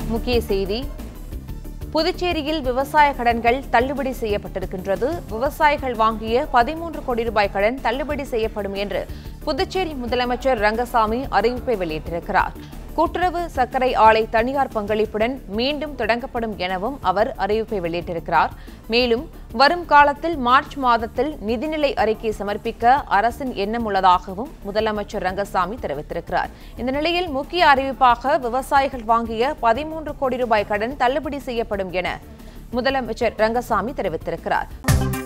முக்கிய செய்தி புதுச்சேரியில் விவசாய கடன்கள் தள்ளுபடி செய்யப்பட்டிருக்கின்றது விவசாயிகள் வாங்கிய பதிமூன்று கோடி ரூபாய் கடன் தள்ளுபடி செய்யப்படும் என்று புதுச்சேரி முதலமைச்சர் ரங்கசாமி அறிவிப்பை வெளியிட்டிருக்கிறார் கூட்டுறவு சர்க்கரை ஆலை தனியார் பங்களிப்புடன் மீண்டும் தொடங்கப்படும் எனவும் அவர் அறிவிப்பை வெளியிட்டிருக்கிறார் மேலும் வரும் காலத்தில் மார்ச் மாதத்தில் நிதிநிலை அறிக்கை சமர்ப்பிக்க அரசின் எண்ணம் உள்ளதாகவும் முதலமைச்சர் ரங்கசாமி தெரிவித்திருக்கிறார் இந்த நிலையில் முக்கிய அறிவிப்பாக விவசாயிகள் வாங்கிய பதிமூன்று கோடி ரூபாய் கடன் தள்ளுபடி செய்யப்படும் என முதலமைச்சர் ரங்கசாமி தெரிவித்திருக்கிறார்